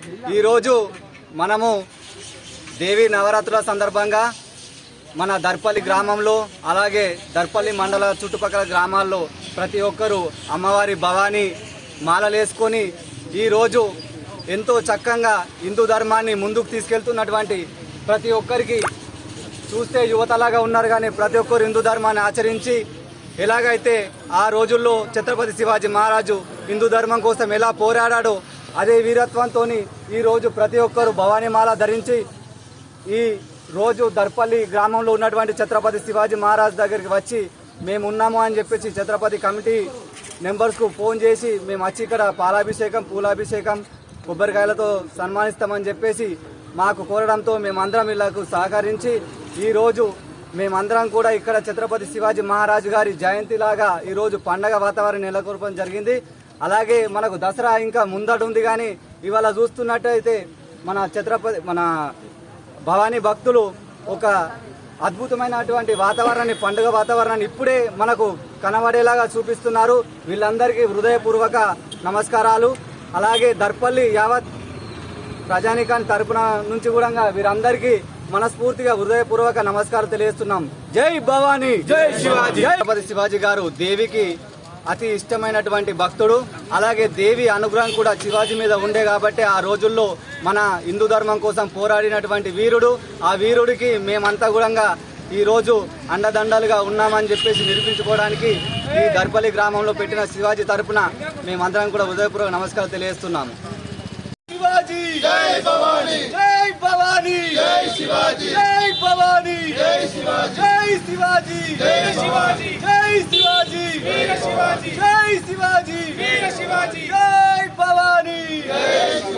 ఈరోజు మనము దేవి నవరాత్రుల సందర్భంగా మన దర్పల్లి గ్రామంలో అలాగే దర్పల్లి మండల చుట్టుపక్కల గ్రామాల్లో ప్రతి ఒక్కరూ అమ్మవారి భవానీ మాలలేసుకొని ఈరోజు ఎంతో చక్కగా హిందూ ధర్మాన్ని ముందుకు తీసుకెళ్తున్నటువంటి ప్రతి ఒక్కరికి చూస్తే యువతలాగా ఉన్నారు కానీ ప్రతి ఒక్కరు హిందూ ధర్మాన్ని ఆచరించి ఎలాగైతే ఆ రోజుల్లో ఛత్రపతి శివాజీ మహారాజు హిందూ ధర్మం కోసం ఎలా పోరాడాడో అదే వీరత్వంతో ఈరోజు ప్రతి ఒక్కరు భవానీమాల ధరించి ఈ రోజు దర్పల్లి గ్రామంలో ఉన్నటువంటి ఛత్రపతి శివాజీ మహారాజ్ దగ్గరికి వచ్చి మేము ఉన్నాము అని చెప్పేసి ఛత్రపతి కమిటీ మెంబర్స్కు ఫోన్ చేసి మేము వచ్చి ఇక్కడ పాలాభిషేకం పూలాభిషేకం కొబ్బరికాయలతో సన్మానిస్తామని చెప్పేసి మాకు కోరడంతో మేమందరం వీళ్ళకు సహకరించి ఈరోజు మేమందరం కూడా ఇక్కడ ఛత్రపతి శివాజీ మహారాజు గారి జయంతిలాగా ఈరోజు పండగ వాతావరణం నెలకొల్పడం జరిగింది అలాగే మనకు దసరా ఇంకా ముందట ఉంది కానీ ఇవాళ చూస్తున్నట్టయితే మన ఛత్రపతి మన భవానీ భక్తులు ఒక అద్భుతమైనటువంటి వాతావరణాన్ని పండుగ వాతావరణాన్ని ఇప్పుడే మనకు కనబడేలాగా చూపిస్తున్నారు వీళ్ళందరికీ హృదయపూర్వక నమస్కారాలు అలాగే దర్పల్లి యావత్ ప్రజానికాన్ని తరపున నుంచి కూడా వీరందరికీ మనస్ఫూర్తిగా హృదయపూర్వక నమస్కారం తెలియజేస్తున్నాం జై భవానీ జై శివాజీ ఛత్రపతి శివాజీ గారు దేవికి అతి ఇష్టమైనటువంటి భక్తుడు అలాగే దేవి అనుగ్రహం కూడా శివాజీ మీద ఉండే కాబట్టి ఆ రోజుల్లో మన హిందూ ధర్మం కోసం పోరాడినటువంటి వీరుడు ఆ వీరుడికి మేమంతా కూడా ఈ రోజు అండదండలుగా ఉన్నామని చెప్పేసి నిరూపించుకోవడానికి ఈ దర్పల్లి గ్రామంలో పెట్టిన శివాజీ తరపున మేమందరం కూడా హృదయపూర్వక నమస్కారం తెలియజేస్తున్నాము శివాజీ జై భవానీ జై భవానీ జై శివాజీ జై భవానీ జై శివాజీ జై శివాజీ జై శివాజీ జై శివాజీ వీర శివాజీ జై శివాజీ వీర శివాజీ జై భవానీ జై